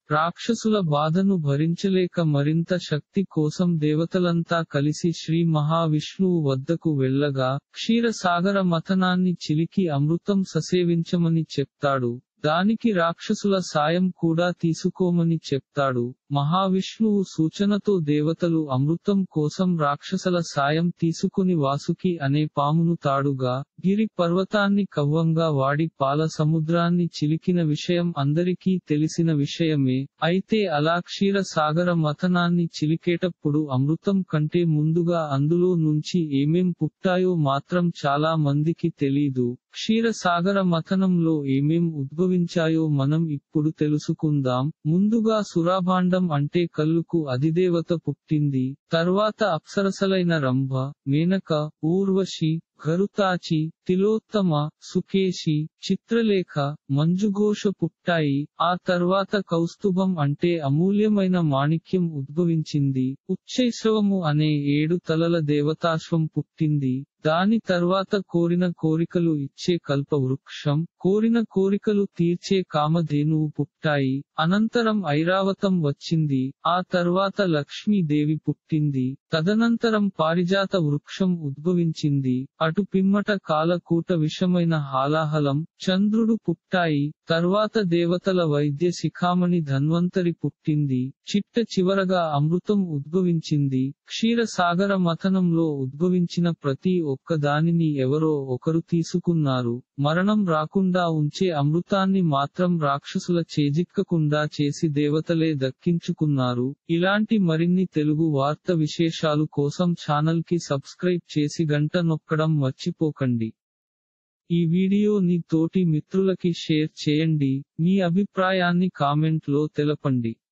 రాక్షసుల బాధను భరించలేక మరింత శక్తి కోసం దేవతలంతా కలిసి శ్రీ మహావిష్ణువు వద్దకు వెళ్ళగా క్షీరసాగర మథనాన్ని చిలికి అమృతం ససేవించమని చెప్తాడు దానికి రాక్షసుల సాయం కూడా తీసుకోమని చెప్తాడు మహావిష్ణువు సూచనతో దేవతలు అమృతం కోసం రాక్షసల సాయం తీసుకుని వాసుకి అనే పామును తాడుగా గిరి పర్వతాన్ని కవ్వంగా వాడి పాల సముద్రాన్ని చిలికిన విషయం అందరికీ తెలిసిన విషయమే అయితే అలా క్షీర సాగర మథనాన్ని చిలికేటప్పుడు అమృతం కంటే ముందుగా అందులో నుంచి ఏమేం పుట్టాయో మాత్రం చాలా మందికి తెలీదు క్షీరసాగర మథనంలో ఏమేం ఉద్భవించాయో మనం ఇప్పుడు తెలుసుకుందాం ముందుగా సురాభాండం అంటే కల్లుకు అధిదేవత పుట్టింది తర్వాత అప్సరసలైన రంభ మేనక ఊర్వశి గరుతాచి తిలోత్తమ సుకేశి చిత్రలేఖ మంజుఘోష పుట్టాయి ఆ తర్వాత కౌస్తుభం అంటే అమూల్యమైన మాణిక్యం ఉద్భవించింది ఉచ్చైశ్రవము అనే ఏడు తలల దేవతాశ్వం పుట్టింది దాని తర్వాత కోరిన కోరికలు ఇచ్చే కల్ప వృక్షం కోరిన కోరికలు తీర్చే కామధేనువు పుట్టాయి అనంతరం ఐరావతం వచ్చింది ఆ తర్వాత లక్ష్మీదేవి పుట్టింది తదనంతరం పారిజాత వృక్షం ఉద్భవించింది అటు పిమ్మట కాలకూట విషమైన హాలాహలం చంద్రుడు పుట్టాయి తర్వాత దేవతల వైద్య శిఖామణి ధన్వంతరి పుట్టింది చిట్ట చివరగా అమృతం ఉద్భవించింది క్షీరసాగర మథనంలో ఉద్భవించిన ప్రతి ఒక్క దానిని ఎవరో ఒకరు తీసుకున్నారు మరణం రాకుండా ఉంచే అమృతాన్ని మాత్రం రాక్షసుల చేజిక్కకుండా చేసి దేవతలే దక్కించుకున్నారు ఇలాంటి మరిన్ని తెలుగు వార్త విశేషాలు కోసం ఛానల్ కి సబ్స్క్రైబ్ చేసి గంట నొక్కడం మర్చిపోకండి ఈ వీడియోని తోటి మిత్రులకి షేర్ చేయండి మీ అభిప్రాయాన్ని కామెంట్ లో తెలపండి